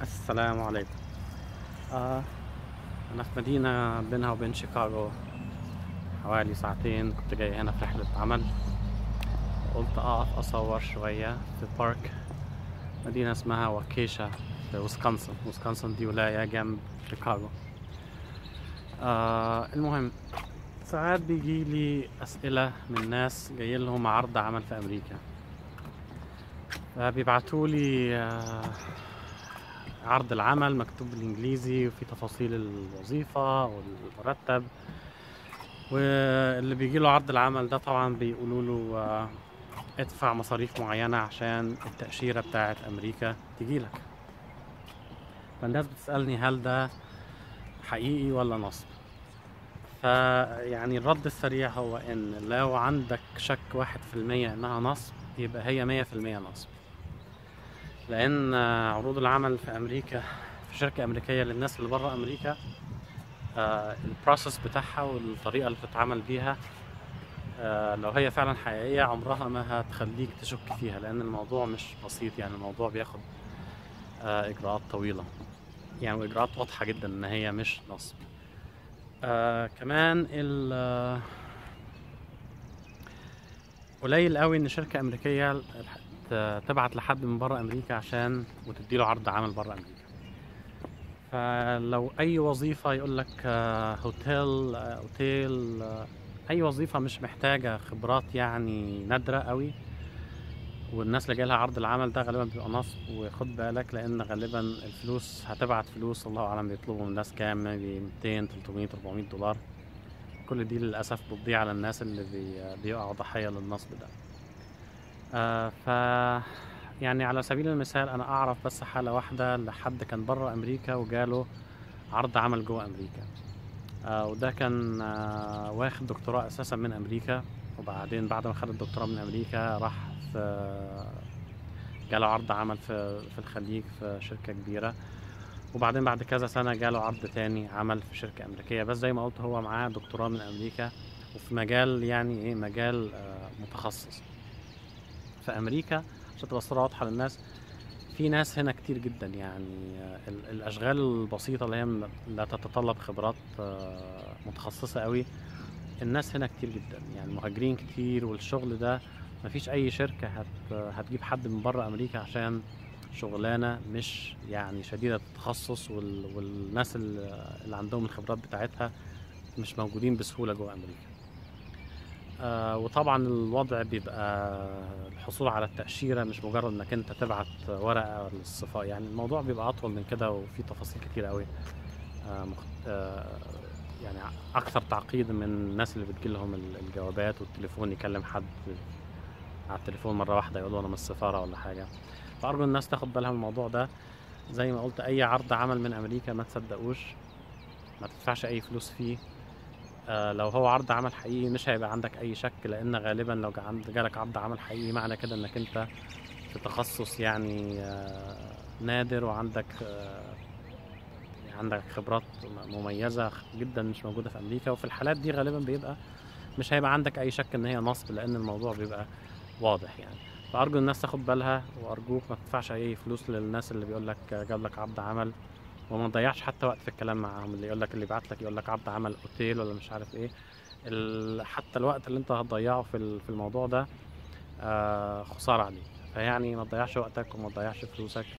السلام عليكم آه أنا في مدينة بينها وبين شيكاغو حوالي ساعتين كنت جاي هنا في رحلة عمل قلت أقف أصور شوية في بارك مدينة اسمها واكيشا في ويسكونسن ويسكونسن دي ولاية جنب شيكاغو آه المهم ساعات بيجي لي أسئلة من ناس جاي لهم عرض عمل في أمريكا فبيبعتوا لي آه عرض العمل مكتوب بالانجليزي وفي تفاصيل الوظيفة والمرتب واللي بيجي له عرض العمل ده طبعا بيقولوا له آه، ادفع مصاريف معينة عشان التأشيرة بتاعت أمريكا تجيلك فالناس بتسألني هل ده حقيقي ولا نصب فيعني الرد السريع هو ان لو عندك شك واحد في المية انها نصب يبقى هي مية في المية نصب لان عروض العمل في امريكا في شركة امريكية للناس اللي بره امريكا آه، البروسيس بتاعها والطريقة اللي بتتعامل بيها آه، لو هي فعلا حقيقية عمرها ما هتخليك تشك فيها لان الموضوع مش بسيط يعني الموضوع بياخد آه، اجراءات طويلة يعني واجراءات واضحة جدا ان هي مش نصب آه كمان ال آه، قليل قوي ان شركة امريكية ت- تبعت لحد من بره امريكا عشان وتديله عرض عمل بره امريكا فلو اي وظيفة يقول لك آه، هوتيل آه، اوتيل آه، اي وظيفة مش محتاجة خبرات يعني نادرة قوي والناس اللي جايلها عرض العمل ده غالبا بيبقى نصب وخد بالك لان غالبا الفلوس هتبعت فلوس الله اعلم بيطلبوا من الناس كام maybe 200 300 400 دولار كل دي للاسف بتضيع على الناس اللي بي بيقعوا ضحيه للنصب ده آه ف يعني على سبيل المثال انا اعرف بس حاله واحده لحد كان بره امريكا وجاله عرض عمل جوه امريكا آه وده كان آه واخد دكتوراه اساسا من امريكا وبعدين بعد ما خد الدكتوراه من امريكا راح في جاله عرض عمل في في الخليج في شركه كبيره وبعدين بعد كذا سنه جاله عرض تاني عمل في شركه امريكيه بس زي ما قلت هو معاه دكتوراه من امريكا وفي مجال يعني ايه مجال آه، متخصص في امريكا عشان تبقى الصوره واضحه للناس في ناس هنا كتير جدا يعني آه، ال- الاشغال البسيطه اللي هي م- لا تتطلب خبرات آه، متخصصه قوي الناس هنا كتير جدا يعني مهاجرين كتير والشغل ده مفيش اي شركه هت هتجيب حد من بره امريكا عشان شغلانه مش يعني شديده التخصص وال... والناس اللي اللي عندهم الخبرات بتاعتها مش موجودين بسهوله جوه امريكا آه وطبعا الوضع بيبقى الحصول على التأشيرة مش مجرد انك انت تبعت ورقة للصفاء يعني الموضوع بيبقى اطول من كده وفي تفاصيل كتير قوي آه مخت... آه يعني اكثر تعقيد من الناس اللي بتجيلهم ال- الجوابات والتليفون يكلم حد على التليفون مرة واحدة يقول له انا من السفارة ولا حاجة فارجو الناس تاخد بالها من الموضوع ده زي ما قلت اي عرض عمل من امريكا ما تصدقوش ما تدفعش اي فلوس فيه آه لو هو عرض عمل حقيقي مش هيبقى عندك اي شك لان غالبا لو جا- عند- جالك عرض عمل حقيقي معنى كده انك انت في تخصص يعني آه نادر وعندك آه عندك خبرات م- مميزة جدا مش موجودة في امريكا وفي الحالات دي غالبا بيبقى مش هيبقى عندك اي شك ان هي نصب لان الموضوع بيبقى واضح يعني فارجو الناس تاخد بالها وارجوك ما تدفعش اي فلوس للناس اللي بيقول لك جاب لك عرض عمل وما تضيعش حتى وقت في الكلام معاهم اللي يقول لك اللي يبعت لك يقول لك عرض عمل اوتيل ولا مش عارف ايه ال- حتى الوقت اللي انت هتضيعه في ال- في الموضوع ده آه خسارة عليك فيعني ما تضيعش وقتك وما تضيعش فلوسك